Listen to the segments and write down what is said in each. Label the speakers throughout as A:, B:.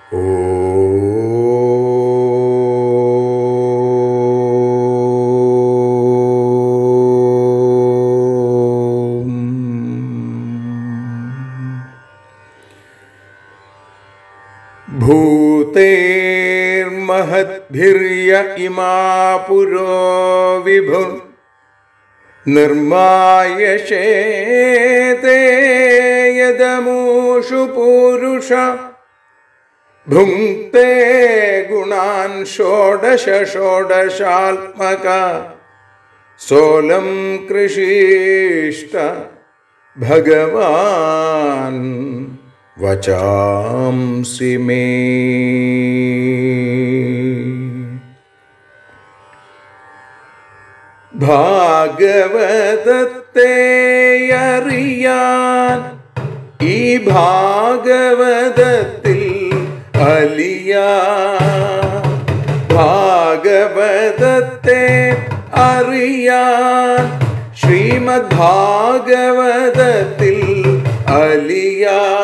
A: ഭൂതേർമഹദ്ഭിര്യ ഇമാ പുരോ വിഭു നിർമായശേതേ യദമൂഷു പൂരുഷ ഭുങ്ക്തേ ഗുണാൻ ഷോഡശ ഷോഡശാത്മക സോലം കൃഷിഷ്ട ഭഗവാൻ വചാംസി മേ ഭാഗവതത്തെ അറിയാൻ ഈ ഭാഗവതത്തിൽ അലിയ ഭാഗവതത്തെ അറിയാൻ ശ്രീമദ് ഭാഗവതത്തിൽ അലിയ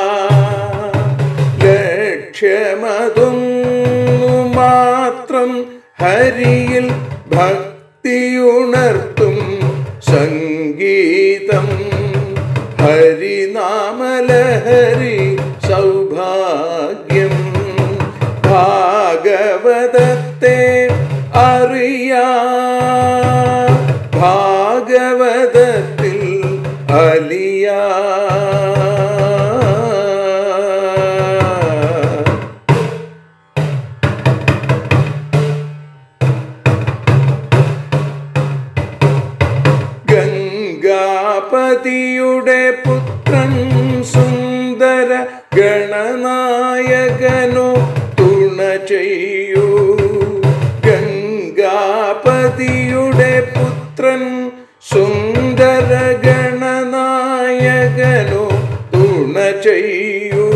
A: ലക്ഷ്യമതൊന്നു മാത്രം ഹരിയിൽ ഭക്തിയുണർത്തും സംഗീതം ഹരിനാമലഹരി സൗഭാഗ്യം ഭാഗവതത്തെ അറിയാ ഭാഗവതത്തിൽ അലിയാ ഗംഗാപതിയുടെ പുത്രൻ സുന്ദര ഗണനായകനു തുണ ചെയ്യൂ ഗംഗാപതിയുടെ പുത്രൻ സുന്ദര ഗണനായകനു തുണ ചെയ്യൂ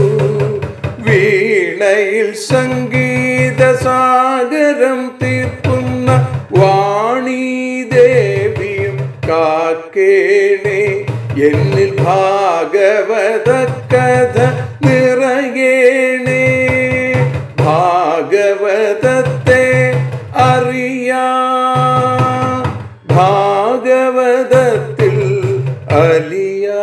A: വീണയിൽ സംഗീത സാഗരം തീർക്കുന്ന വാണി ദേവിയും കാക്കേണേ എന്നിൽ ഭാഗവത കഥ നിറയേണേ ഭാഗവതത്തെ അറിയാ ഭാഗവതത്തിൽ അലിയാ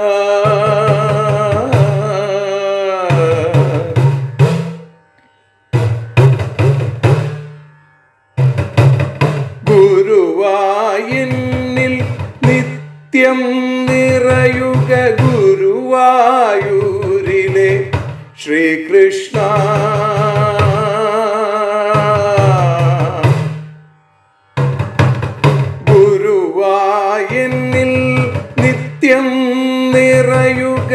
A: ഗുരുവായൂരിൽ നിത്യം നിറയുക ഗുരുവായൂരിലെ ശ്രീകൃഷ്ണ ഗുരുവായൂരിൽ നിത്യം നിറയുക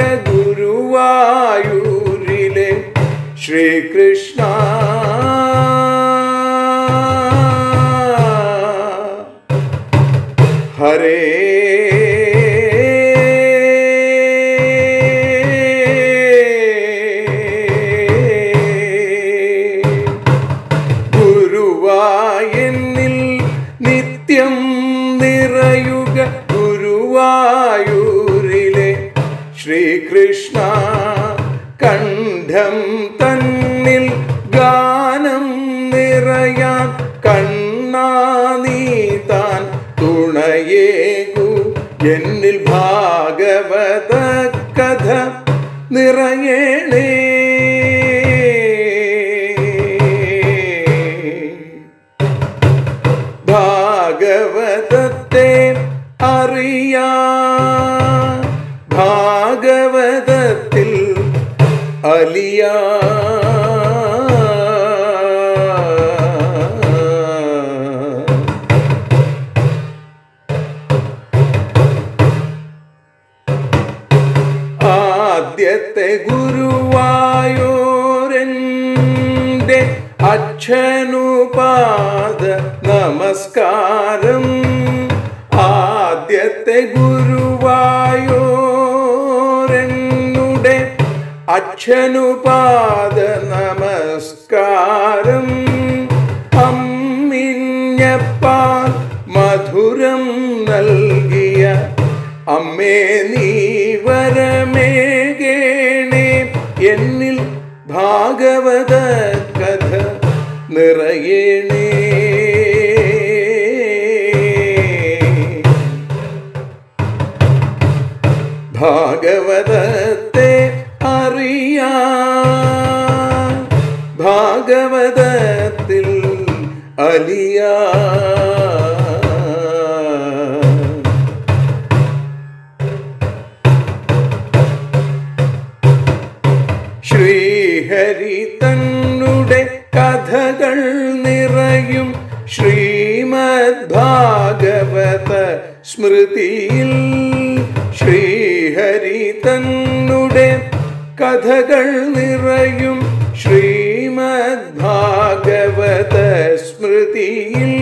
A: ഗുരുവായൂരിലെ ശ്രീകൃഷ്ണ ഹരേ ഗുരുവായൂരിൽ നിത്യം നിറയുക ഗുരുവായൂരിലെ ശ്രീകൃഷ്ണ കണ്ഠം തന്നിൽ ഗാനം നിറയാൻ കണ്ണാ നീ താൻ തുണയേകു എന്നിൽ ഭാഗവത കഥ നിറയേണേ ഭാഗവതത്തെ അറിയാ ഭാഗവതത്തിൽ അലിയാ ആദ്യത്തെ ഗുരുവായൂരൻ്റെ അച്ഛനുപാദ നമസ്കാരം ആദ്യത്തെ ഗുരുവായൂരനുടെ അച്ഛനുപാദ നമസ്കാരം അമ്മിഞ്ഞപ്പാൽ മധുരം നൽകിയ അമ്മേ നീ വരമേകേണേ എന്നിൽ ഭാഗവത കഥ നിറയണേ ഭാഗവതത്തെ അറിയാ ഭാഗവതത്തിൽ അലിയാ ശ്രീഹരി തന്നുടെ കഥകൾ നിറയും ശ്രീമദ് ഭാഗവത സ്മൃതിയിൽ ശ്രീഹരി തന്നുടെ കഥകൾ നിറയും ശ്രീമദ് ഭാഗവത സ്മൃതിയിൽ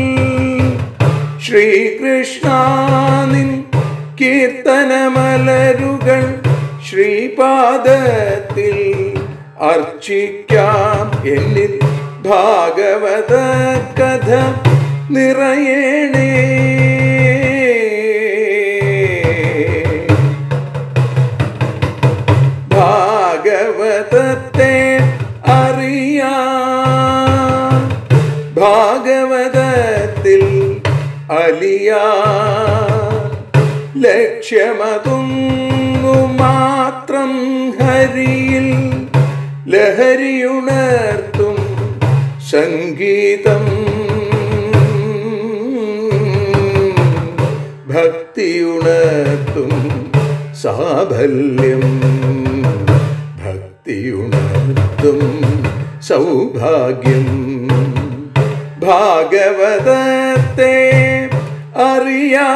A: ശ്രീകൃഷ്ണാനിൻ കീർത്തനമലരുകൾ ശ്രീപാദത്തിൽ അർച്ചിക്കാം എന്നിൽ ഭാഗവത കഥ നിറയണേ ഭാഗവതത്തെ അറിയാ ഭാഗവതത്തിൽ അലിയാ ലക്ഷ്യമതൊന്നു മാത്രം ഹരിയിൽ ലഹരിയുണർത്തും സംഗീതം ഭക്തിയുണർത്തും സാഫല്യം ഭക്തിയുണർത്തും സൗഭാഗ്യം ഭാഗവതത്തെ അറിയാ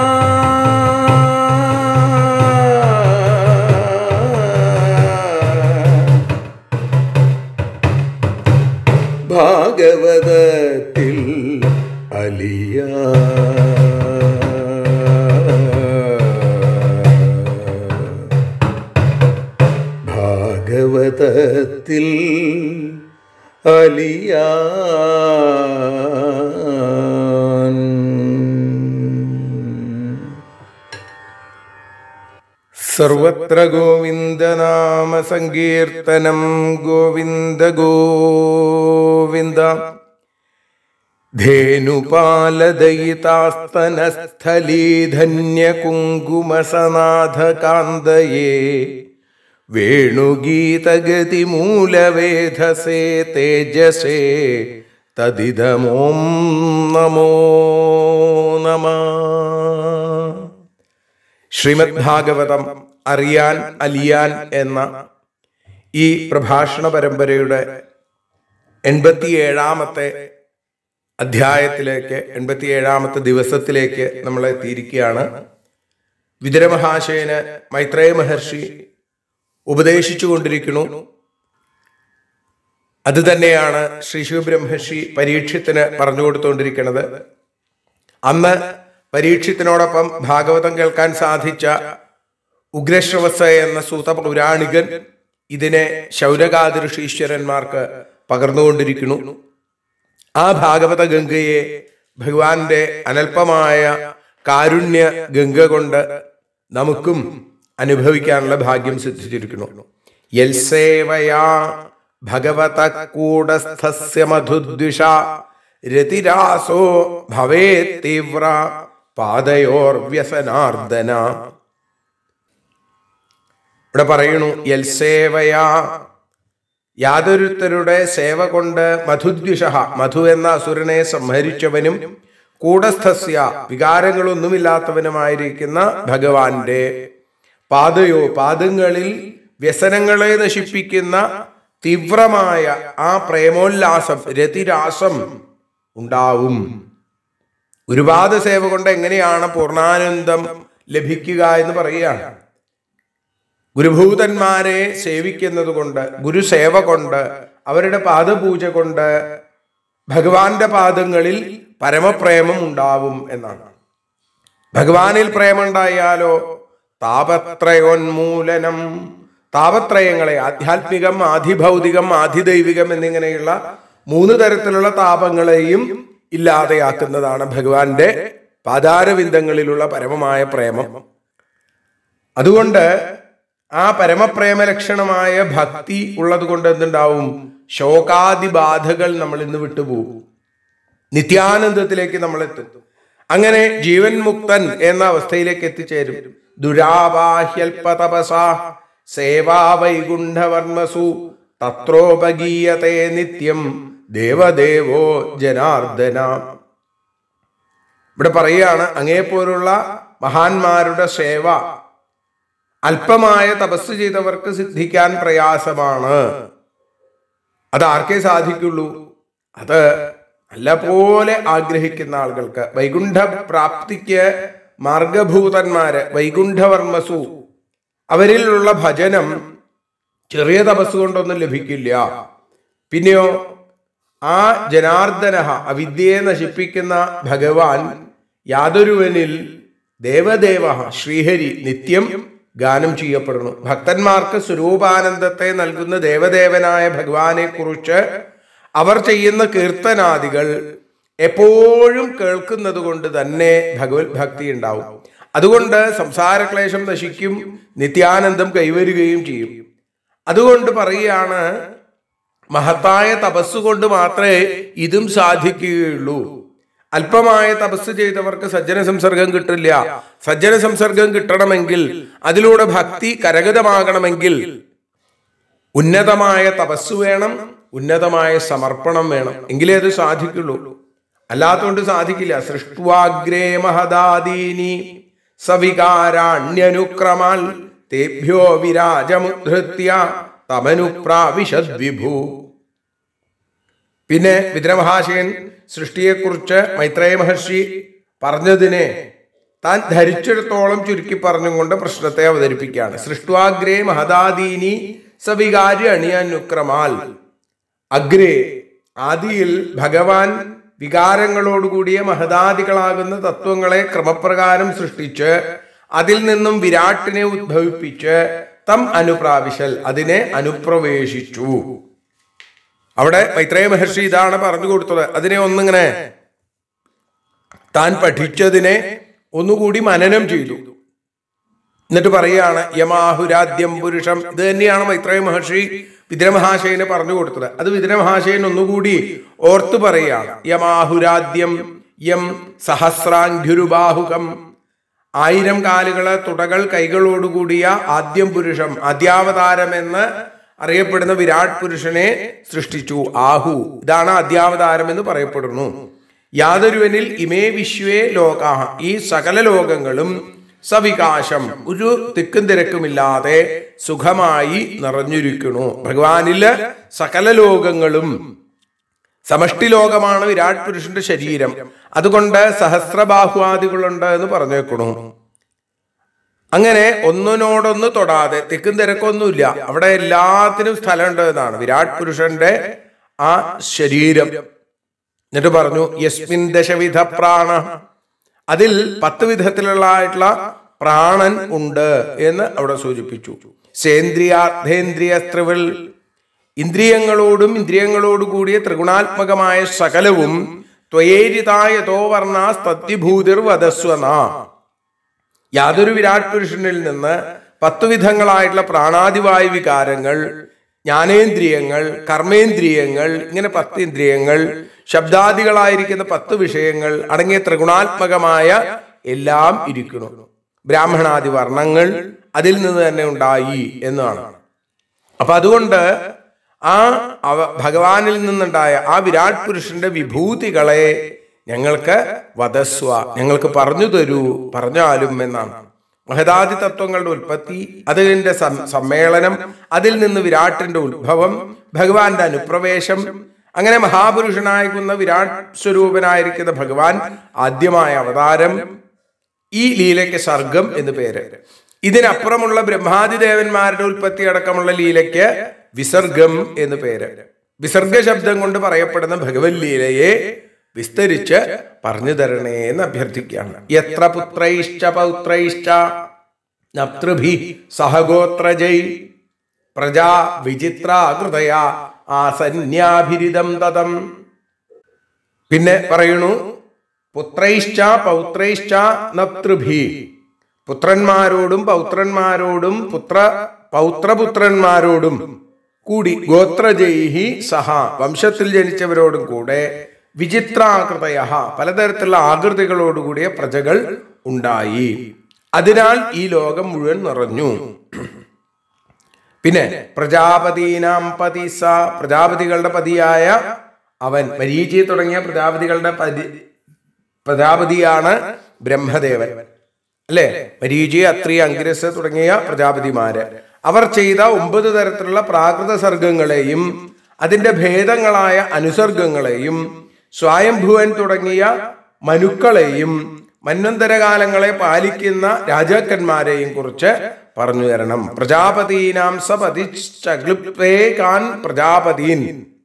A: ഭാഗവതത്തിൽ അലിയ ഭാഗവതത്തിൽ അലിയാൻ സർവത്ര ഗോവിന്ദനാമ സങ്കീർത്തനം ഗോവിന്ദ ഗോവിന്ദ ധേനുപാലദയിതാസ്തനസ്ഥലീധന്യകുങ്കുമസനാഥകാന്തയേ വേണുഗീതഗതിമൂലവേധസേ തേജസേ തദിതമോം നമോ നമ ശ്രീമദ് ഭാഗവതം അറിയാൻ അലിയാൻ എന്ന ഈ പ്രഭാഷണ പരമ്പരയുടെ എൺപത്തിയേഴാമത്തെ അധ്യായത്തിലേക്ക് എൺപത്തിയേഴാമത്തെ ദിവസത്തിലേക്ക് നമ്മൾ എത്തിയിരിക്കുകയാണ് വിതുരമഹാശയന് മൈത്രേയ മഹർഷി ഉപദേശിച്ചു കൊണ്ടിരിക്കുന്നു അത് തന്നെയാണ് ശ്രീ ശിവബ്രഹ്മർഷി പരീക്ഷത്തിന് പറഞ്ഞു കൊടുത്തുകൊണ്ടിരിക്കുന്നത് അന്ന് പരീക്ഷത്തിനോടൊപ്പം ഭാഗവതം കേൾക്കാൻ സാധിച്ച ഉഗ്രശ്രവസ എന്ന സൂത പൗരാണികൻ ഇതിനെ ശൗരകാതി ഋഷീശ്വരന്മാർക്ക് പകർന്നുകൊണ്ടിരിക്കുന്നു ആ ഭാഗവത ഗംഗയെ ഭഗവാന്റെ അനൽപമായ കാരുണ്യ ഗംഗ കൊണ്ട് നമുക്കും അനുഭവിക്കാനുള്ള ഭാഗ്യം സിദ്ധിച്ചിരിക്കുന്നു യൽസേവയാ ഭഗവത കൂടസ്ഥസ്യ മധുദ്വിഷ രതിരാസോ ഭവേ തീവ്ര പാതയോർ വ്യസനാർദ്ദന ഇവിടെ പറയണു യൽസേവയാ യാതൊരുത്തരുടെ സേവ കൊണ്ട് മധുദ്വിഷ മധു എന്ന അസുരനെ സംഹരിച്ചവനും കൂടസ്ഥസ്യ വികാരങ്ങളൊന്നുമില്ലാത്തവനുമായിരിക്കുന്ന ഭഗവാന്റെ പാതയോ പാദങ്ങളിൽ വ്യസനങ്ങളെ നശിപ്പിക്കുന്ന തീവ്രമായ ആ പ്രേമോല്ലാസം രതിരാസം ഉണ്ടാവും ഒരുപാട് സേവ കൊണ്ട് എങ്ങനെയാണ് പൂർണ്ണാനന്ദം ലഭിക്കുക എന്ന് പറയുകയാണ് ഗുരുഭൂതന്മാരെ സേവിക്കുന്നത് കൊണ്ട് ഗുരുസേവ കൊണ്ട് അവരുടെ പാദപൂജ കൊണ്ട് ഭഗവാന്റെ പാദങ്ങളിൽ പരമപ്രേമം ഉണ്ടാവും എന്നാണ് ഭഗവാനിൽ പ്രേമുണ്ടായാലോ താപത്രയോന്മൂലനം താപത്രയങ്ങളെ ആധ്യാത്മികം ആധിഭൗതികം ആധിദൈവികം എന്നിങ്ങനെയുള്ള മൂന്ന് തരത്തിലുള്ള താപങ്ങളെയും ഇല്ലാതെയാക്കുന്നതാണ് ഭഗവാന്റെ പാതാരവിന്ദങ്ങളിലുള്ള പരമമായ പ്രേമം അതുകൊണ്ട് ആ പരമപ്രേമ ലക്ഷണമായ ഭക്തി ഉള്ളത് കൊണ്ട് എന്തുണ്ടാവും ശോകാദി ബാധകൾ നമ്മൾ ഇന്ന് വിട്ടുപോകും നിത്യാനന്ദത്തിലേക്ക് നമ്മൾ എത്തും അങ്ങനെ ജീവൻ മുക്തൻ എന്ന അവസ്ഥയിലേക്ക് എത്തിച്ചേരും ദുരാവാഹ്യൽപതപസ സേവാ വൈകുണ്ഠവർമ്മസു തത്രോപഗീയത്തെ നിത്യം ദേവദേവോ ജനാർദ്ദന ഇവിടെ പറയുകയാണ് അങ്ങേപ്പോലുള്ള മഹാന്മാരുടെ സേവ അല്പമായ തപസ് ചെയ്തവർക്ക് സിദ്ധിക്കാൻ പ്രയാസമാണ് അത് ആർക്കേ സാധിക്കുള്ളൂ അത് നല്ലപോലെ ആഗ്രഹിക്കുന്ന ആളുകൾക്ക് വൈകുണ്ഠ പ്രാപ്തിക്ക് മാർഗഭൂതന്മാര് വൈകുണ്ഠവർമ്മസു അവരിലുള്ള ഭജനം ചെറിയ തപസ് കൊണ്ടൊന്നും ലഭിക്കില്ല പിന്നെയോ ആ ജനാർദ്ദന അവിദ്യയെ നശിപ്പിക്കുന്ന ഭഗവാൻ യാതൊരുവനിൽ ദേവദേവ ശ്രീഹരി നിത്യം ഗാനം ചെയ്യപ്പെടുന്നു ഭക്തന്മാർക്ക് സ്വരൂപാനന്ദത്തെ നൽകുന്ന ദേവദേവനായ ഭഗവാനെ കുറിച്ച് അവർ ചെയ്യുന്ന കീർത്തനാദികൾ എപ്പോഴും കേൾക്കുന്നത് കൊണ്ട് തന്നെ ഭഗവത് ഭക്തി ഉണ്ടാവും അതുകൊണ്ട് സംസാരക്ലേശം നശിക്കും നിത്യാനന്ദം കൈവരുകയും ചെയ്യും അതുകൊണ്ട് പറയുകയാണ് മഹത്തായ തപസ് കൊണ്ട് മാത്രമേ ഇതും സാധിക്കുകയുള്ളൂ അല്പമായ തപസ് ചെയ്തവർക്ക് സജ്ജന സംസർഗം കിട്ടില്ല സജ്ജന സംസർഗം കിട്ടണമെങ്കിൽ അതിലൂടെ ഭക്തി കരഗതമാകണമെങ്കിൽ ഉന്നതമായ തപസ് വേണം ഉന്നതമായ സമർപ്പണം വേണം എങ്കിലേ അത് സാധിക്കുള്ളൂ അല്ലാത്തതുകൊണ്ട് സാധിക്കില്ല സൃഷ്ടുവാഗ്രേ മഹദാദീനി സവികാരാണ്യനുക്രമാൽ തേഭ്യോ വിരാജമുദ്ധൃത്യ തമനുപ്രാവിശദ് വിഭു പിന്നെ വിദ്രമഹാശയൻ സൃഷ്ടിയെക്കുറിച്ച് മൈത്രേയ മഹർഷി പറഞ്ഞതിനെ താൻ ധരിച്ചിടത്തോളം ചുരുക്കി പറഞ്ഞുകൊണ്ട് പ്രശ്നത്തെ അവതരിപ്പിക്കുകയാണ് സൃഷ്ടുവാഗ്രേ മഹദാദീനി സവികാര്യ അണിയനുക്രമാൽ അഗ്രേ ആദിയിൽ ഭഗവാൻ വികാരങ്ങളോടുകൂടിയ മഹദാദികളാകുന്ന തത്വങ്ങളെ ക്രമപ്രകാരം സൃഷ്ടിച്ച് അതിൽ നിന്നും വിരാട്ടിനെ ഉദ്ഭവിപ്പിച്ച് തം അനുപ്രാവിശൽ അതിനെ അനുപ്രവേശിച്ചു അവിടെ മൈത്രേയ മഹർഷി ഇതാണ് പറഞ്ഞു കൊടുത്തത് അതിനെ ഒന്നിങ്ങനെ താൻ പഠിച്ചതിനെ ഒന്നുകൂടി മനനം ചെയ്തു എന്നിട്ട് പറയുകയാണ് യമാഹുരാദ്യം പുരുഷം ഇത് തന്നെയാണ് മൈത്രേയ മഹർഷി വിദ്രമഹാശയന് പറഞ്ഞു കൊടുത്തത് അത് വിദ്രമഹാശയൻ ഒന്നുകൂടി ഓർത്തു പറയുകയാണ് യമാഹുരാദ്യം യം സഹസ്രാംഘ്യുരുബാഹുകം ആയിരം കാലുകള് തുടകൾ കൈകളോടുകൂടിയ ആദ്യം പുരുഷം അദ്യാവതാരം എന്ന് അറിയപ്പെടുന്ന വിരാട് പുരുഷനെ സൃഷ്ടിച്ചു ആഹു ഇതാണ് അദ്യാവതാരം എന്ന് പറയപ്പെടുന്നു യാതൊരുവനിൽ ഇമേ വിശ്വേ ലോകാഹ ഈ സകല ലോകങ്ങളും സവികാശം ഒരു തിക്കും തിരക്കുമില്ലാതെ സുഖമായി നിറഞ്ഞിരിക്കുന്നു ഭഗവാനില് സകല ലോകങ്ങളും സമഷ്ടി ലോകമാണ് വിരാട് പുരുഷന്റെ ശരീരം അതുകൊണ്ട് സഹസ്രബാഹുവാദികളുണ്ട് എന്ന് പറഞ്ഞേക്കണു അങ്ങനെ ഒന്നിനോടൊന്ന് തൊടാതെ തിക്കും തിരക്കൊന്നുമില്ല അവിടെ എല്ലാത്തിനും സ്ഥലമുണ്ട് എന്നാണ് വിരാട് പുരുഷന്റെ ആ ശരീരം എന്നിട്ട് പറഞ്ഞു യസ്മിൻ ദശവിധ പ്രാണ അതിൽ പത്ത് വിധത്തിലുള്ള ആയിട്ടുള്ള പ്രാണൻ ഉണ്ട് എന്ന് അവിടെ സൂചിപ്പിച്ചു സേന്ദ്രിയാർദ്ധേന്ദ്രിയ ത്രിവിൽ ഇന്ദ്രിയങ്ങളോടും ഇന്ദ്രിയങ്ങളോടു കൂടിയ ത്രിഗുണാത്മകമായ സകലവും ത്വയേരിതായതോ വർണ്ണാസ്തദ്വിഭൂതിർ വധസ്വന യാതൊരു വിരാട് പുരുഷനിൽ നിന്ന് പത്തു വിധങ്ങളായിട്ടുള്ള പ്രാണാദിവായു വികാരങ്ങൾ ജ്ഞാനേന്ദ്രിയങ്ങൾ കർമ്മേന്ദ്രിയങ്ങൾ ഇങ്ങനെ പത്ത് ഇന്ദ്രിയങ്ങൾ ശബ്ദാദികളായിരിക്കുന്ന പത്ത് വിഷയങ്ങൾ അടങ്ങിയ ത്രിഗുണാത്മകമായ എല്ലാം ഇരിക്കുന്നു ബ്രാഹ്മണാദി വർണ്ണങ്ങൾ അതിൽ നിന്ന് തന്നെ ഉണ്ടായി എന്നാണ് അപ്പൊ അതുകൊണ്ട് ആ അവ ഭഗവാനിൽ നിന്നുണ്ടായ ആ വിരാട് പുരുഷന്റെ വിഭൂതികളെ ഞങ്ങൾക്ക് വധസ്വ ഞങ്ങൾക്ക് പറഞ്ഞു തരൂ പറഞ്ഞാലും എന്നാണ് മഹദാദി തത്വങ്ങളുടെ ഉൽപ്പത്തി അതിന്റെ സം- സമ്മേളനം അതിൽ നിന്ന് വിരാട്ടിന്റെ ഉത്ഭവം ഭഗവാന്റെ അനുപ്രവേശം അങ്ങനെ മഹാപുരുഷനായിരിക്കുന്ന വിരാട് സ്വരൂപനായിരിക്കുന്ന ഭഗവാൻ ആദ്യമായ അവതാരം ഈ ലീലയ്ക്ക് സർഗം എന്ന് പേര് ഇതിനപ്പുറമുള്ള ബ്രഹ്മാദിദേവന്മാരുടെ ഉൽപ്പത്തി അടക്കമുള്ള ലീലയ്ക്ക് വിസർഗം എന്ന് പേര് വിസർഗ ശബ്ദം കൊണ്ട് പറയപ്പെടുന്ന ഭഗവത് ലീലയെ വിസ്തരിച്ച് പറഞ്ഞു തരണേ എന്ന് അഭ്യർത്ഥിക്കുകയാണ് എത്ര പുത്രൈശ്ച പൗത്രൈശ്ച നപ്തൃഭി സഹഗോത്രജൈ പ്രജാ വിചിത്രാകൃതയ ആസന്യാഭിരിതം തതം പിന്നെ പറയണു പുത്രൈശ്ച പൗത്രൈശ്ച നപ്തൃഭി പുത്രന്മാരോടും പൗത്രന്മാരോടും പുത്ര പൗത്രപുത്രന്മാരോടും കൂടി ഗോത്രജൈഹി സഹ വംശത്തിൽ ജനിച്ചവരോടും കൂടെ വിചിത്രാകൃതയ പലതരത്തിലുള്ള ആകൃതികളോടുകൂടിയ പ്രജകൾ ഉണ്ടായി അതിനാൽ ഈ ലോകം മുഴുവൻ നിറഞ്ഞു പിന്നെ പ്രജാപതീനാം പതിസ പ്രജാപതികളുടെ പതിയായ അവൻ മരീചി തുടങ്ങിയ പ്രജാപതികളുടെ പതി പ്രജാപതിയാണ് ബ്രഹ്മദേവൻ അല്ലേ മരീചി അത്രി അങ്കിരസ് തുടങ്ങിയ പ്രജാപതിമാര് അവർ ചെയ്ത ഒമ്പത് തരത്തിലുള്ള പ്രാകൃത സർഗങ്ങളെയും അതിന്റെ ഭേദങ്ങളായ അനുസർഗങ്ങളെയും സ്വയംഭുവൻ തുടങ്ങിയ മനുക്കളെയും മന്വന്തരകാലങ്ങളെ പാലിക്കുന്ന രാജാക്കന്മാരെയും കുറിച്ച് പറഞ്ഞു തരണം പ്രജാപതീനാം സപതിശ്ചക്ലുപ്തേ കാൻ പ്രജാപതീൻ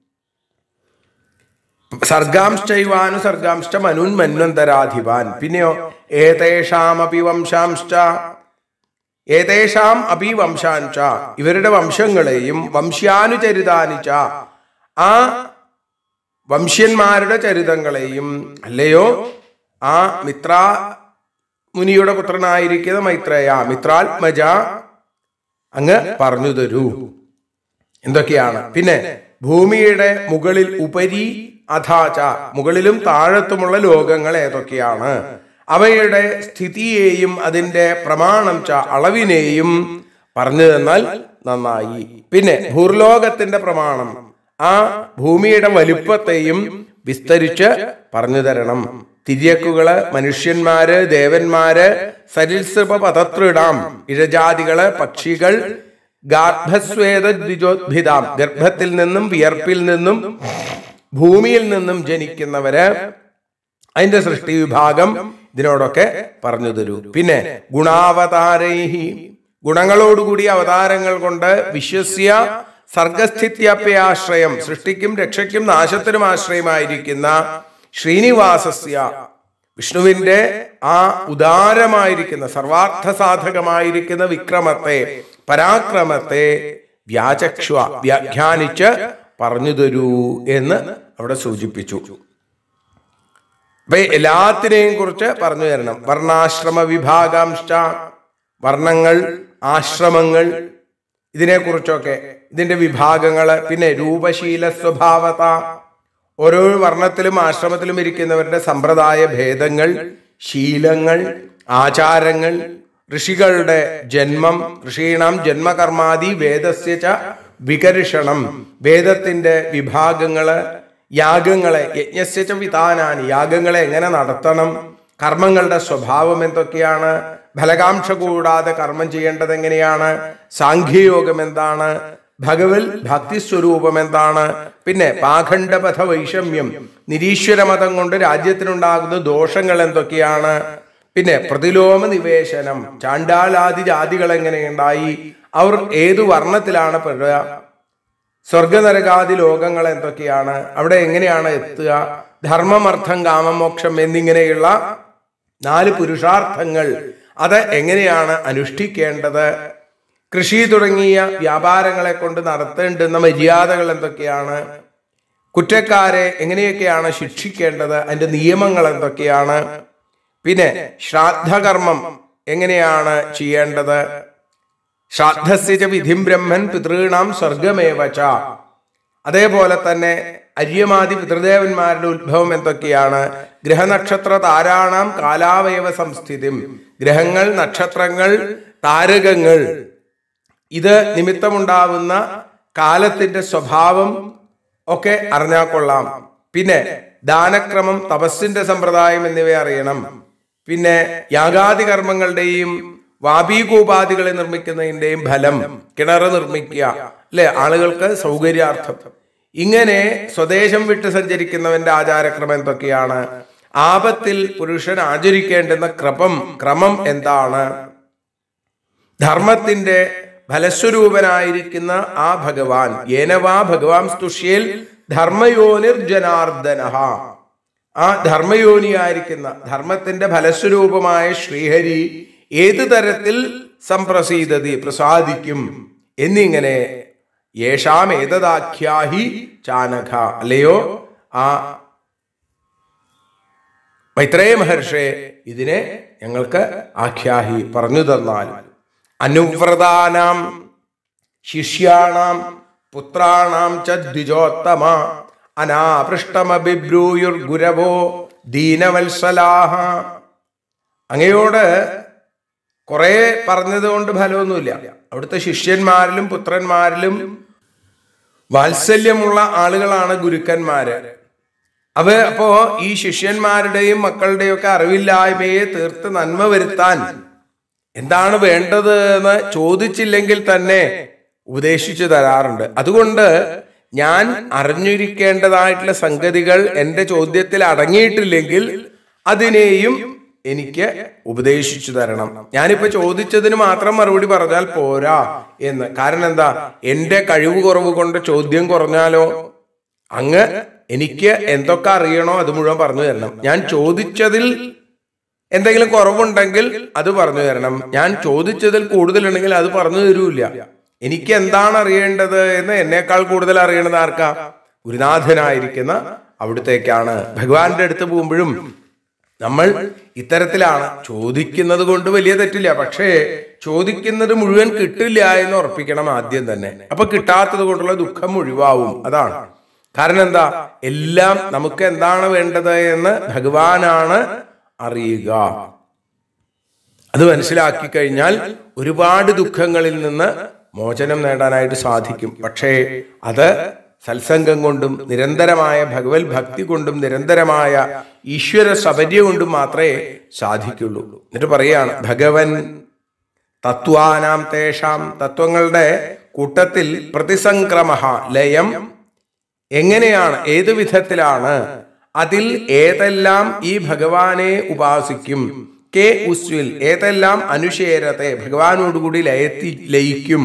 A: സർഗാംശ്ചൈവാനു സർഗാംശ്ച മനുൻ മന്വന്തരാധിപാൻ പിന്നെയോ ഏതേഷാമപി വംശാംശ്ച ഏതേഷാം അപി വംശാഞ്ച ഇവരുടെ വംശങ്ങളെയും വംശ്യാനുചരിതാനിച്ച ആ വംശ്യന്മാരുടെ ചരിതങ്ങളെയും അല്ലയോ ആ മിത്ര മുനിയുടെ പുത്രനായിരിക്കുന്ന മൈത്രേയ മിത്രാത്മജ അങ്ങ് പറഞ്ഞു തരൂ എന്തൊക്കെയാണ് പിന്നെ ഭൂമിയുടെ മുകളിൽ ഉപരി അഥാച മുകളിലും താഴത്തുമുള്ള ലോകങ്ങൾ ഏതൊക്കെയാണ് അവയുടെ സ്ഥിതിയെയും അതിന്റെ പ്രമാണം ച അളവിനെയും പറഞ്ഞു തന്നാൽ നന്നായി പിന്നെ ഭൂർലോകത്തിന്റെ പ്രമാണം ആ ഭൂമിയുടെ വലുപ്പത്തെയും വിസ്തരിച്ച് പറഞ്ഞു തരണം തിര്യക്കുകള് മനുഷ്യന്മാര് ദേവന്മാര് സരിത്സൃപ പതത്രിടാം ഇഴജാതികള് പക്ഷികൾ ഗാർഭസ്വേദ ദ്വിജോദ്ഭിതാം ഗർഭത്തിൽ നിന്നും വിയർപ്പിൽ നിന്നും ഭൂമിയിൽ നിന്നും ജനിക്കുന്നവര് അതിന്റെ സൃഷ്ടി വിഭാഗം ഇതിനോടൊക്കെ പറഞ്ഞു തരൂ പിന്നെ ഗുണാവതാരൈഹി ഗുണങ്ങളോടുകൂടി അവതാരങ്ങൾ കൊണ്ട് വിശ്വസ്യ സർഗസ്ഥിത്യപ്യാശ്രയം സൃഷ്ടിക്കും രക്ഷയ്ക്കും നാശത്തിനും ആശ്രയമായിരിക്കുന്ന ശ്രീനിവാസസ്യ വിഷ്ണുവിന്റെ ആ ഉദാരമായിരിക്കുന്ന സർവാർത്ഥ സാധകമായിരിക്കുന്ന വിക്രമത്തെ പരാക്രമത്തെ വ്യാചക്ഷ വ്യാഖ്യാനിച്ച് പറഞ്ഞു തരൂ എന്ന് അവിടെ സൂചിപ്പിച്ചു അപ്പൊ എല്ലാത്തിനെയും കുറിച്ച് പറഞ്ഞു തരണം വർണ്ണാശ്രമ വിഭാഗാംശ വർണ്ണങ്ങൾ ആശ്രമങ്ങൾ ഇതിനെക്കുറിച്ചൊക്കെ ഇതിന്റെ വിഭാഗങ്ങള് പിന്നെ രൂപശീല സ്വഭാവത ഓരോ വർണ്ണത്തിലും ആശ്രമത്തിലും ഇരിക്കുന്നവരുടെ സമ്പ്രദായ ഭേദങ്ങൾ ശീലങ്ങൾ ആചാരങ്ങൾ ഋഷികളുടെ ജന്മം ഋഷീണാം ജന്മകർമാദി വേദസ്യ ച വികർഷണം വേദത്തിന്റെ വിഭാഗങ്ങള് യാഗങ്ങളെ യജ്ഞസ്യ ച വിധാനാനി യാഗങ്ങളെ എങ്ങനെ നടത്തണം കർമ്മങ്ങളുടെ സ്വഭാവം എന്തൊക്കെയാണ് ഫലകാംക്ഷ കൂടാതെ കർമ്മം ചെയ്യേണ്ടത് എങ്ങനെയാണ് സാഖ്യയോഗം എന്താണ് ഭഗവൽ ഭക്തി സ്വരൂപം എന്താണ് പിന്നെ പാഖണ്ഡപഥ വൈഷമ്യം നിരീശ്വരമതം കൊണ്ട് രാജ്യത്തിനുണ്ടാകുന്ന ദോഷങ്ങൾ എന്തൊക്കെയാണ് പിന്നെ പ്രതിലോമ നിവേശനം ചാണ്ടാലാദി ജാതികൾ എങ്ങനെയുണ്ടായി അവർ ഏതു വർണ്ണത്തിലാണ് പെടുക സ്വർഗനരകാദി ലോകങ്ങൾ എന്തൊക്കെയാണ് അവിടെ എങ്ങനെയാണ് എത്തുക ധർമ്മമർത്ഥം കാമമോക്ഷം എന്നിങ്ങനെയുള്ള നാല് പുരുഷാർത്ഥങ്ങൾ അത് എങ്ങനെയാണ് അനുഷ്ഠിക്കേണ്ടത് കൃഷി തുടങ്ങിയ വ്യാപാരങ്ങളെ കൊണ്ട് നടത്തേണ്ടുന്ന മര്യാദകൾ എന്തൊക്കെയാണ് കുറ്റക്കാരെ എങ്ങനെയൊക്കെയാണ് ശിക്ഷിക്കേണ്ടത് അതിന്റെ നിയമങ്ങൾ എന്തൊക്കെയാണ് പിന്നെ ശ്രാദ്ധകർമ്മം എങ്ങനെയാണ് ചെയ്യേണ്ടത് ശ്രാദ്ധസ്യ വിധിം ബ്രഹ്മൻ പിതൃണാം സ്വർഗമേവച അതേപോലെ തന്നെ അര്യമാതി പിതൃദേവന്മാരുടെ ഉത്ഭവം എന്തൊക്കെയാണ് ഗ്രഹനക്ഷത്ര താരാണാം കാലാവയവ സംസ്ഥിതിം ഗ്രഹങ്ങൾ നക്ഷത്രങ്ങൾ താരകങ്ങൾ ഇത് നിമിത്തമുണ്ടാവുന്ന കാലത്തിന്റെ സ്വഭാവം ഒക്കെ അറിഞ്ഞാൽ കൊള്ളാം പിന്നെ ദാനക്രമം തപസ്സിന്റെ സമ്പ്രദായം എന്നിവ അറിയണം പിന്നെ യാഗാദി കർമ്മങ്ങളുടെയും വാപീകോപാധികളെ നിർമ്മിക്കുന്നതിന്റെയും ഫലം കിണറ് നിർമ്മിക്കുക അല്ലെ ആളുകൾക്ക് സൗകര്യാർത്ഥം ഇങ്ങനെ സ്വദേശം വിട്ട് സഞ്ചരിക്കുന്നവന്റെ ആചാരക്രമം എന്തൊക്കെയാണ് ആപത്തിൽ പുരുഷൻ ആചരിക്കേണ്ടുന്ന ക്രമം ക്രമം എന്താണ് ധർമ്മത്തിന്റെ ഫലസ്വരൂപനായിരിക്കുന്ന ആ ഭഗവാൻ ഏനവാ ഭഗവാൻ സ്തുഷ്യൽ ധർമ്മയോനിർ ജനാർദ്ദന ആ ധർമ്മയോനിയായിരിക്കുന്ന ധർമ്മത്തിന്റെ ഫലസ്വരൂപമായ ശ്രീഹരി ഏത് തരത്തിൽ സംപ്രസീതതി പ്രസാദിക്കും എന്നിങ്ങനെ യേഷാം ഏതദാഖ്യാഹി ചാനഘ അല്ലയോ ആ മൈത്രേയ മഹർഷേ ഇതിനെ ഞങ്ങൾക്ക് ആഖ്യാഹി പറഞ്ഞു തന്നാൽ അനുവ്രതാനാം ശിഷ്യാണാം പുത്രാണാം ച ദ്വിജോത്തമ അനാപൃഷ്ടമഭിബ്രൂയുർ ഗുരവോ ദീനവത്സലാഹ അങ്ങയോട് കുറെ പറഞ്ഞതുകൊണ്ട് ഫലമൊന്നുമില്ല അവിടുത്തെ ശിഷ്യന്മാരിലും പുത്രന്മാരിലും വാത്സല്യമുള്ള ആളുകളാണ് ഗുരുക്കന്മാര് അവ അപ്പോ ഈ ശിഷ്യന്മാരുടെയും മക്കളുടെയും ഒക്കെ അറിവില്ലായ്മയെ തീർത്ത് നന്മ വരുത്താൻ എന്താണ് വേണ്ടത് എന്ന് ചോദിച്ചില്ലെങ്കിൽ തന്നെ ഉപദേശിച്ചു തരാറുണ്ട് അതുകൊണ്ട് ഞാൻ അറിഞ്ഞിരിക്കേണ്ടതായിട്ടുള്ള സംഗതികൾ എന്റെ ചോദ്യത്തിൽ അടങ്ങിയിട്ടില്ലെങ്കിൽ അതിനെയും എനിക്ക് ഉപദേശിച്ചു തരണം ഞാനിപ്പോ ചോദിച്ചതിന് മാത്രം മറുപടി പറഞ്ഞാൽ പോരാ എന്ന് കാരണം എന്താ എന്റെ കഴിവ് കുറവ് കൊണ്ട് ചോദ്യം കുറഞ്ഞാലോ അങ്ങ് എനിക്ക് എന്തൊക്കെ അറിയണോ അത് മുഴുവൻ പറഞ്ഞു തരണം ഞാൻ ചോദിച്ചതിൽ എന്തെങ്കിലും കുറവുണ്ടെങ്കിൽ അത് പറഞ്ഞു തരണം ഞാൻ ചോദിച്ചതിൽ കൂടുതലുണ്ടെങ്കിൽ അത് പറഞ്ഞു തരൂല്ല എനിക്ക് എന്താണ് അറിയേണ്ടത് എന്ന് എന്നേക്കാൾ കൂടുതൽ അറിയണത് ആർക്കാ ഗുരുനാഥനായിരിക്കുന്ന അവിടുത്തേക്കാണ് ഭഗവാന്റെ അടുത്ത് പോകുമ്പോഴും നമ്മൾ ഇത്തരത്തിലാണ് ചോദിക്കുന്നത് കൊണ്ട് വലിയ തെറ്റില്ല പക്ഷേ ചോദിക്കുന്നത് മുഴുവൻ കിട്ടില്ല എന്ന് ഉറപ്പിക്കണം ആദ്യം തന്നെ അപ്പൊ കിട്ടാത്തത് കൊണ്ടുള്ള ദുഃഖം ഒഴിവാവും അതാണ് കാരണം എന്താ എല്ലാം നമുക്ക് എന്താണ് വേണ്ടത് എന്ന് ഭഗവാനാണ് അറിയുക അത് മനസ്സിലാക്കി കഴിഞ്ഞാൽ ഒരുപാട് ദുഃഖങ്ങളിൽ നിന്ന് മോചനം നേടാനായിട്ട് സാധിക്കും പക്ഷേ അത് സത്സംഗം കൊണ്ടും നിരന്തരമായ ഭഗവത് ഭക്തി കൊണ്ടും നിരന്തരമായ ഈശ്വര സബര്യ കൊണ്ടും മാത്രമേ സാധിക്കുള്ളൂ എന്നിട്ട് പറയാണ് ഭഗവൻ തത്വാനാം തേഷാം തത്വങ്ങളുടെ കൂട്ടത്തിൽ പ്രതിസംക്രമ ലയം എങ്ങനെയാണ് ഏത് വിധത്തിലാണ് അതിൽ ഏതെല്ലാം ഈ ഭഗവാനെ ഉപാസിക്കും കെ ഉസ്വിൽ ഏതെല്ലാം അനുശേരത്തെ ഭഗവാനോടുകൂടി ലയത്തി ലയിക്കും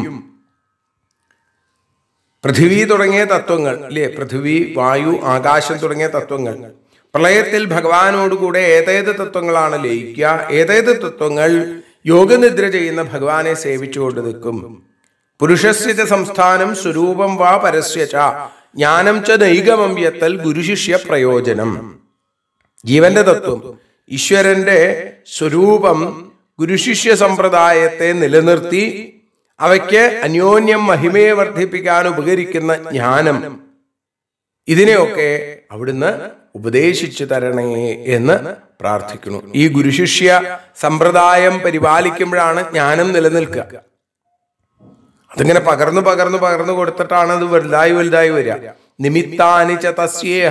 A: പൃഥിവി തുടങ്ങിയ തത്വങ്ങൾ ഇല്ലേ പൃഥിവി വായു ആകാശം തുടങ്ങിയ തത്വങ്ങൾ പ്രളയത്തിൽ ഭഗവാനോടുകൂടെ ഏതേത് തത്വങ്ങളാണ് ലയിക്കുക ഏതേത് തത്വങ്ങൾ യോഗനിദ്ര ചെയ്യുന്ന ഭഗവാനെ സേവിച്ചുകൊണ്ട് നിൽക്കും പുരുഷസ്യ സംസ്ഥാനം സ്വരൂപം വാ പരസ്യ ച ജ്ഞാനം ച നൈകമമ്യത്തൽ ഗുരുശിഷ്യ പ്രയോജനം ജീവന്റെ തത്വം ഈശ്വരന്റെ സ്വരൂപം ഗുരുശിഷ്യ സമ്പ്രദായത്തെ നിലനിർത്തി അവയ്ക്ക് അന്യോന്യം മഹിമയെ വർദ്ധിപ്പിക്കാൻ ഉപകരിക്കുന്ന ജ്ഞാനം ഇതിനെയൊക്കെ അവിടുന്ന് ഉപദേശിച്ചു തരണേ എന്ന് പ്രാർത്ഥിക്കുന്നു ഈ ഗുരുശിഷ്യ സമ്പ്രദായം പരിപാലിക്കുമ്പോഴാണ് ജ്ഞാനം നിലനിൽക്കുക അതിങ്ങനെ പകർന്നു പകർന്നു പകർന്നു കൊടുത്തിട്ടാണ് അത് വലുതായി വലുതായി വരിക നിമിത്താനി ച തസ്യേഹ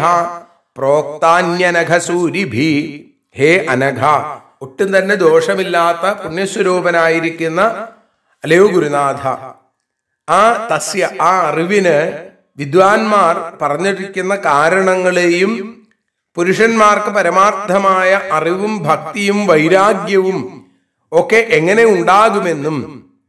A: പ്രോക്താന്യനഘസൂരിഭി ഹേ അനഘ ഒട്ടും തന്നെ ദോഷമില്ലാത്ത പുണ്യസ്വരൂപനായിരിക്കുന്ന അല്ലയോ ഗുരുനാഥ ആ തസ്യ ആ അറിവിന് വിദ്വാൻമാർ പറഞ്ഞിരിക്കുന്ന കാരണങ്ങളെയും പുരുഷന്മാർക്ക് പരമാർത്ഥമായ അറിവും ഭക്തിയും വൈരാഗ്യവും ഒക്കെ എങ്ങനെ ഉണ്ടാകുമെന്നും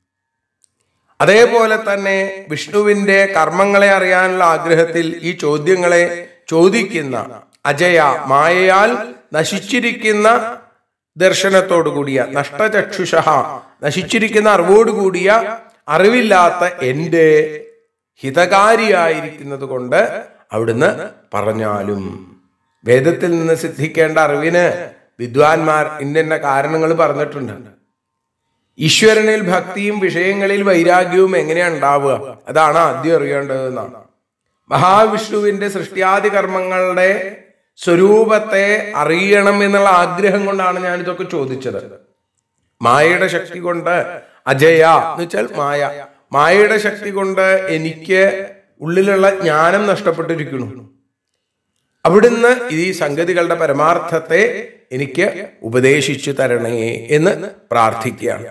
A: അതേപോലെ തന്നെ വിഷ്ണുവിന്റെ കർമ്മങ്ങളെ അറിയാനുള്ള ആഗ്രഹത്തിൽ ഈ ചോദ്യങ്ങളെ ചോദിക്കുന്ന അജയ മായയാൽ നശിച്ചിരിക്കുന്ന ദർശനത്തോടു കൂടിയ നഷ്ടചക്ഷുഷ നശിച്ചിരിക്കുന്ന അറിവോടുകൂടിയ അറിവില്ലാത്ത എന്റെ ഹിതകാരിയായിരിക്കുന്നത് കൊണ്ട് അവിടുന്ന് പറഞ്ഞാലും വേദത്തിൽ നിന്ന് സിദ്ധിക്കേണ്ട അറിവിന് വിദ്വാൻമാർ ഇന്ന കാരണങ്ങൾ പറഞ്ഞിട്ടുണ്ട് ഈശ്വരനിൽ ഭക്തിയും വിഷയങ്ങളിൽ വൈരാഗ്യവും എങ്ങനെയാണ് ഉണ്ടാവുക അതാണ് ആദ്യം അറിയേണ്ടതെന്നാണ് മഹാവിഷ്ണുവിന്റെ സൃഷ്ടിയാദി കർമ്മങ്ങളുടെ സ്വരൂപത്തെ അറിയണം എന്നുള്ള ആഗ്രഹം കൊണ്ടാണ് ഞാൻ ഇതൊക്കെ ചോദിച്ചത് മായയുടെ ശക്തി കൊണ്ട് അജയ എന്ന് വെച്ചാൽ മായ മായയുടെ ശക്തി കൊണ്ട് എനിക്ക് ഉള്ളിലുള്ള ജ്ഞാനം നഷ്ടപ്പെട്ടിരിക്കുന്നു അവിടുന്ന് ഈ സംഗതികളുടെ പരമാർത്ഥത്തെ എനിക്ക് ഉപദേശിച്ചു തരണേ എന്ന് പ്രാർത്ഥിക്കുകയാണ്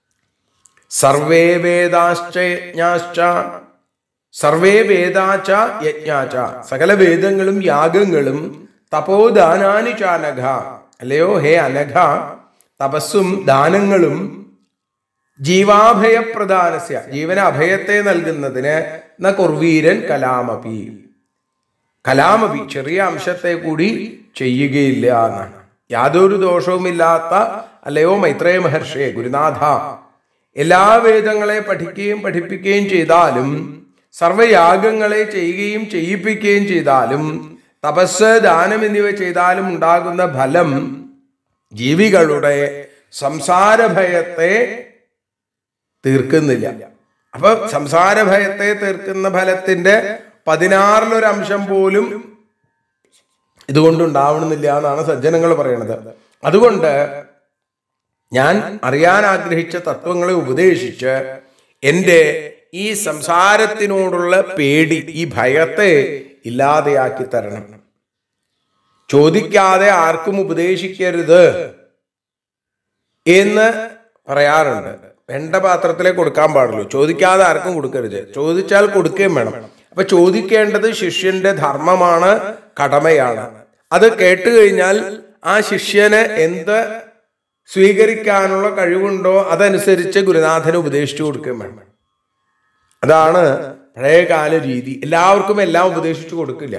A: സർവേ വേദാശ്ച യജ്ഞാശ്ച സർവേ വേദാച യജ്ഞാച സകല വേദങ്ങളും യാഗങ്ങളും തപോദാനാനി ചാനഘ അല്ലയോ ഹേ അനഘ തപസ്സും ദാനങ്ങളും ജീവാഭയപ്രദാനസ്യ ജീവന അഭയത്തെ നൽകുന്നതിന് ന കുർവീരൻ കലാമപി കലാമപി ചെറിയ അംശത്തെ കൂടി ചെയ്യുകയില്ല എന്നാണ് യാതൊരു ദോഷവുമില്ലാത്ത അല്ലയോ മൈത്രേയ മഹർഷിയെ ഗുരുനാഥ എല്ലാ വേദങ്ങളെ പഠിക്കുകയും പഠിപ്പിക്കുകയും ചെയ്താലും സർവയാഗങ്ങളെ ചെയ്യുകയും ചെയ്യിപ്പിക്കുകയും ചെയ്താലും തപസ് ദാനം എന്നിവ ചെയ്താലും ഉണ്ടാകുന്ന ഫലം ജീവികളുടെ സംസാര ഭയത്തെ തീർക്കുന്നില്ല അപ്പൊ സംസാര ഭയത്തെ തീർക്കുന്ന ഫലത്തിന്റെ പതിനാറിലൊരു അംശം പോലും ഇതുകൊണ്ടുണ്ടാവണമെന്നില്ല എന്നാണ് സജ്ജനങ്ങൾ പറയണത് അതുകൊണ്ട് ഞാൻ അറിയാൻ ആഗ്രഹിച്ച തത്വങ്ങളെ ഉപദേശിച്ച് എൻ്റെ ഈ സംസാരത്തിനോടുള്ള പേടി ഈ ഭയത്തെ ഇല്ലാതെയാക്കി തരണം ചോദിക്കാതെ ആർക്കും ഉപദേശിക്കരുത് എന്ന് പറയാറുണ്ട് വെണ്ട പാത്രത്തിലേ കൊടുക്കാൻ പാടുള്ളൂ ചോദിക്കാതെ ആർക്കും കൊടുക്കരുത് ചോദിച്ചാൽ കൊടുക്കുകയും വേണം അപ്പൊ ചോദിക്കേണ്ടത് ശിഷ്യന്റെ ധർമ്മമാണ് കടമയാണ് അത് കേട്ട് കഴിഞ്ഞാൽ ആ ശിഷ്യന് എന്ത് സ്വീകരിക്കാനുള്ള കഴിവുണ്ടോ അതനുസരിച്ച് ഗുരുനാഥന് ഉപദേശിച്ചു കൊടുക്കുകയും വേണം അതാണ് പഴയകാല രീതി എല്ലാവർക്കും എല്ലാം ഉപദേശിച്ചു കൊടുക്കില്ല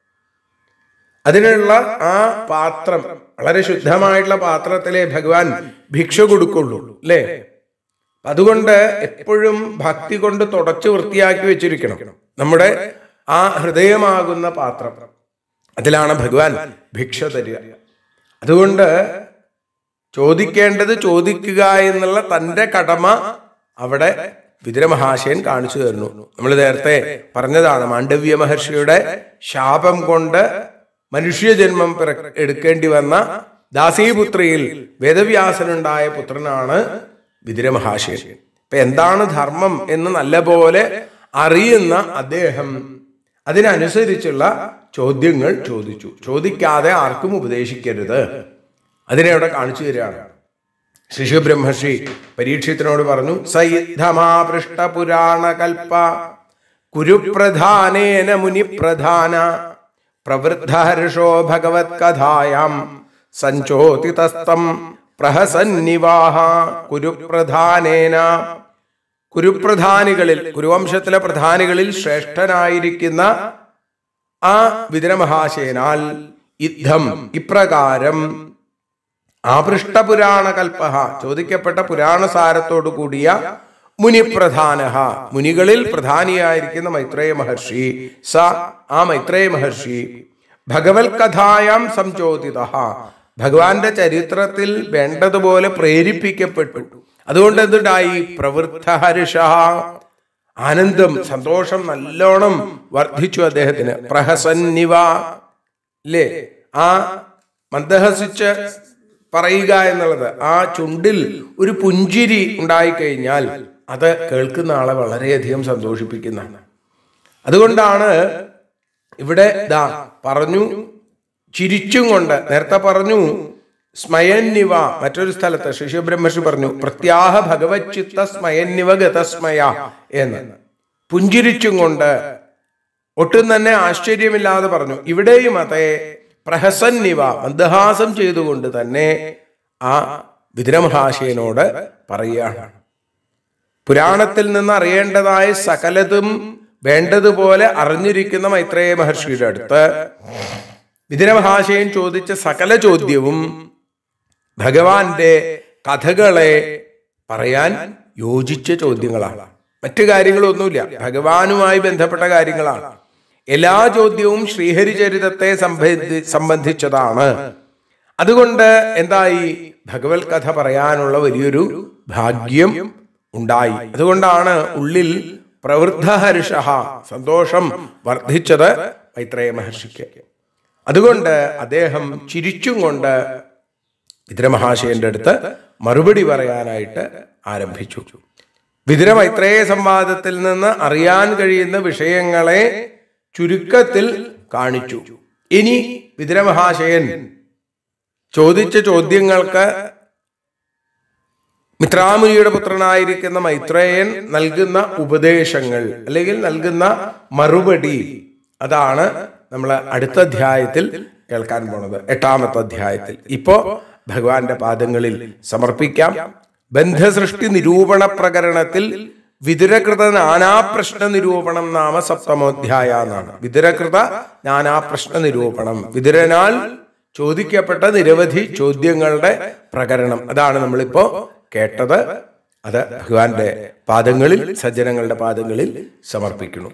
A: അതിനുള്ള ആ പാത്രം വളരെ ശുദ്ധമായിട്ടുള്ള പാത്രത്തിലെ ഭഗവാൻ ഭിക്ഷ കൊടുക്കുള്ളൂ അല്ലേ അതുകൊണ്ട് എപ്പോഴും ഭക്തി കൊണ്ട് തുടച്ചു വൃത്തിയാക്കി വെച്ചിരിക്കണം നമ്മുടെ ആ ഹൃദയമാകുന്ന പാത്രം അതിലാണ് ഭഗവാൻ ഭിക്ഷ തരിക അതുകൊണ്ട് ചോദിക്കേണ്ടത് ചോദിക്കുക എന്നുള്ള തന്റെ കടമ അവിടെ വിതുരമഹാശയൻ കാണിച്ചു തരുന്നു നമ്മൾ നേരത്തെ പറഞ്ഞതാണ് മാണ്ഡവ്യ മഹർഷിയുടെ ശാപം കൊണ്ട് മനുഷ്യജന്മം പിറ- എടുക്കേണ്ടി വന്ന ദാസീപുത്രിയിൽ വേദവ്യാസനുണ്ടായ പുത്രനാണ് വിതുരമഹാശയൻ ഇപ്പൊ എന്താണ് ധർമ്മം എന്ന് നല്ലപോലെ അറിയുന്ന അദ്ദേഹം അതിനനുസരിച്ചുള്ള ചോദ്യങ്ങൾ ചോദിച്ചു ചോദിക്കാതെ ആർക്കും ഉപദേശിക്കരുത് അതിനെ അവിടെ കാണിച്ചു തരികയാണ് ശിശുബ്രഹ്മർഷി പരീക്ഷത്തിനോട് പറഞ്ഞു സൈദ്ധമാപൃഷ്ട പുരാണ കൽപ്പ കുരുപ്രധാനേന മുനിപ്രധാന പ്രവൃദ്ധഹർഷോ ഭഗവത് കഥായാം സഞ്ചോതിതസ്തം പ്രഹസന്നിവാഹ കുരുപ്രധാനേന കുരുപ്രധാനികളിൽ കുരുവംശത്തിലെ പ്രധാനികളിൽ ശ്രേഷ്ഠനായിരിക്കുന്ന ആ വിതരമഹാശയനാൽ യുദ്ധം ഇപ്രകാരം ആപൃഷ്ടപുരാണ കൽപ്പ ചോദിക്കപ്പെട്ട പുരാണ സാരത്തോടു കൂടിയ മുനിപ്രധാന മുനികളിൽ പ്രധാനിയായിരിക്കുന്ന മൈത്രേയ മഹർഷി സ ആ മൈത്രേയ മഹർഷി ഭഗവത് കഥായാം സംചോദിത ഭഗവാന്റെ ചരിത്രത്തിൽ വേണ്ടതുപോലെ പ്രേരിപ്പിക്കപ്പെട്ടു അതുകൊണ്ട് എന്തുണ്ടായി പ്രവൃത്ത ഹർഷ ആനന്ദം സന്തോഷം നല്ലോണം വർദ്ധിച്ചു അദ്ദേഹത്തിന് പ്രഹസന്നിവ അല്ലേ ആ മന്ദഹസിച്ച് പറയുക എന്നുള്ളത് ആ ചുണ്ടിൽ ഒരു പുഞ്ചിരി ഉണ്ടായിക്കഴിഞ്ഞാൽ അത് കേൾക്കുന്ന ആളെ വളരെയധികം സന്തോഷിപ്പിക്കുന്നതാണ് അതുകൊണ്ടാണ് ഇവിടെ ദാ പറഞ്ഞു ചിരിച്ചും കൊണ്ട് നേരത്തെ പറഞ്ഞു സ്മയന്നിവ മറ്റൊരു സ്ഥലത്ത് ശിശുബ്രഹ്മർഷി പറഞ്ഞു പ്രത്യാഹ ഭഗവത് ചിത്ത സ്മയന്നിവ ഗതസ്മയ എന്ന് പുഞ്ചിരിച്ചും കൊണ്ട് ഒട്ടും തന്നെ ആശ്ചര്യമില്ലാതെ പറഞ്ഞു ഇവിടെയും അതെ പ്രഹസന്നിവ മന്ദഹാസം ചെയ്തുകൊണ്ട് തന്നെ ആ വിദ്രമഹാശയനോട് പറയുകയാണ് പുരാണത്തിൽ നിന്ന് അറിയേണ്ടതായ സകലതും വേണ്ടതുപോലെ അറിഞ്ഞിരിക്കുന്ന മൈത്രേയ മഹർഷിയുടെ അടുത്ത് വിദിരമഹാശയൻ ചോദിച്ച സകല ചോദ്യവും ഭഗവാന്റെ കഥകളെ പറയാൻ യോജിച്ച ചോദ്യങ്ങളാണ് മറ്റു കാര്യങ്ങളൊന്നുമില്ല ഭഗവാനുമായി ബന്ധപ്പെട്ട കാര്യങ്ങളാണ് എല്ലാ ചോദ്യവും ശ്രീഹരിചരിതത്തെ സംബന്ധി സംബന്ധിച്ചതാണ് അതുകൊണ്ട് എന്തായി ഭഗവത് കഥ പറയാനുള്ള വലിയൊരു ഭാഗ്യം ഉണ്ടായി അതുകൊണ്ടാണ് ഉള്ളിൽ പ്രവൃദ്ധഹർഷ സന്തോഷം വർദ്ധിച്ചത് മൈത്രേയ മഹർഷിക്ക് അതുകൊണ്ട് അദ്ദേഹം ചിരിച്ചും കൊണ്ട് വിദ്രമഹാശയന്റെ അടുത്ത് മറുപടി പറയാനായിട്ട് ആരംഭിച്ചു വിതുര മൈത്രേയ സംവാദത്തിൽ നിന്ന് അറിയാൻ കഴിയുന്ന വിഷയങ്ങളെ ചുരുക്കത്തിൽ കാണിച്ചു ഇനി വിതുരമഹാശയൻ ചോദിച്ച ചോദ്യങ്ങൾക്ക് മിത്രാമുനിയുടെ പുത്രനായിരിക്കുന്ന മൈത്രേയൻ നൽകുന്ന ഉപദേശങ്ങൾ അല്ലെങ്കിൽ നൽകുന്ന മറുപടി അതാണ് നമ്മൾ അടുത്ത അധ്യായത്തിൽ കേൾക്കാൻ പോണത് എട്ടാമത്തെ അധ്യായത്തിൽ ഇപ്പോ ഭഗവാന്റെ പാദങ്ങളിൽ സമർപ്പിക്കാം ബന്ധസൃഷ്ടി നിരൂപണ പ്രകരണത്തിൽ വിതുരകൃത നാനാപ്രശ്ന നിരൂപണം നാമ സപ്തമോധ്യായ എന്നാണ് വിതുരകൃത നാനാപ്രശ്ന നിരൂപണം വിതുരനാൽ ചോദിക്കപ്പെട്ട നിരവധി ചോദ്യങ്ങളുടെ പ്രകരണം അതാണ് നമ്മളിപ്പോ കേട്ടത് അത് ഭഗവാന്റെ പാദങ്ങളിൽ സജ്ജനങ്ങളുടെ പാദങ്ങളിൽ സമർപ്പിക്കുന്നു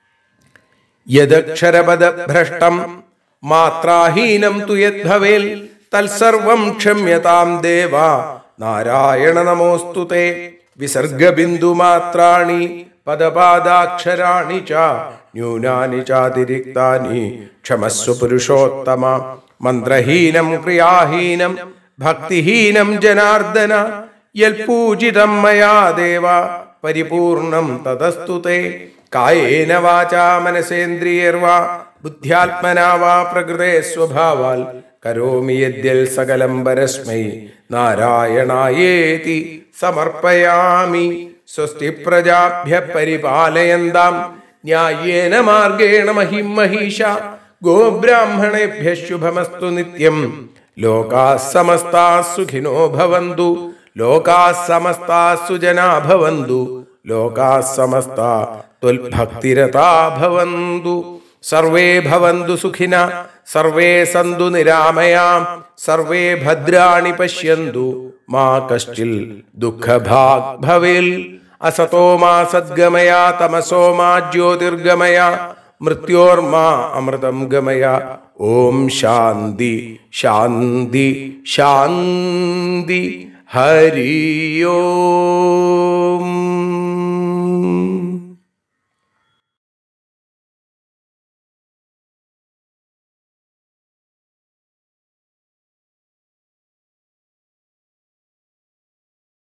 A: യദക്ഷരപദ ഭ്രഷ്ടം മാത്രാഹീനം തു യദ്ഭവേൽ തത്സർവം ക്ഷമ്യതാം ദേവ നാരായണ നമോസ്തു തേ വിസർഗബിന്ദു മാത്രാണി പദപാദാക്ഷരാണി ച ന്യൂനാനി ചാതിരിക്താനി ക്ഷമസ്വ പുരുഷോത്തമ മന്ത്രഹീനം ക്രിയാഹീനം ഭക്തിഹീനം ജനാർദ്ദന യൽപൂജിതം മയാ ദേവ പരിപൂർണം തതസ്തു തേ കായേന വാചാ മനസേന്ദ്രിയർവാ ബുദ്ധ്യാത്മനാ വാ പ്രകൃതേ സ്വഭാവാൽ കരോമി യദ്യൽ സകലം പരസ്മൈ നാരായണായേതി സമർപ്പയാമി സ്വസ്തി പ്രജാഭ്യ പരിപാലയന്താം ന്യായേന മാർഗേണ മഹിം മഹീഷ ഗോബ്രാഹ്മണേഭ്യ ശുഭമസ്തു നിത്യം ലോകാ സമസ്താ സുഖിനോ ഭവന്തു ലോകാ സമസ്താ സുജനാ ഭവന്തു ലോകാ സമസ്താ ത്വൽഭക്തിരതാ ഭവന്തു സർവേ ഭവന്തു സുഖിന സർവേ സന്തു നിരാമയാം സർവേ ഭദ്രാണി പശ്യന്തു മാ കശ്ചിൽ ദുഃഖഭാഗ് ഭവേൽ അസതോ മാ സദ്ഗമയ തമസോ മാ ജ്യോതിർഗമയ മൃത്യോർമാ അമൃതം ഗമയ ഓം ശാന്തി ശാന്തി ശാന്തി ഹരി ഓം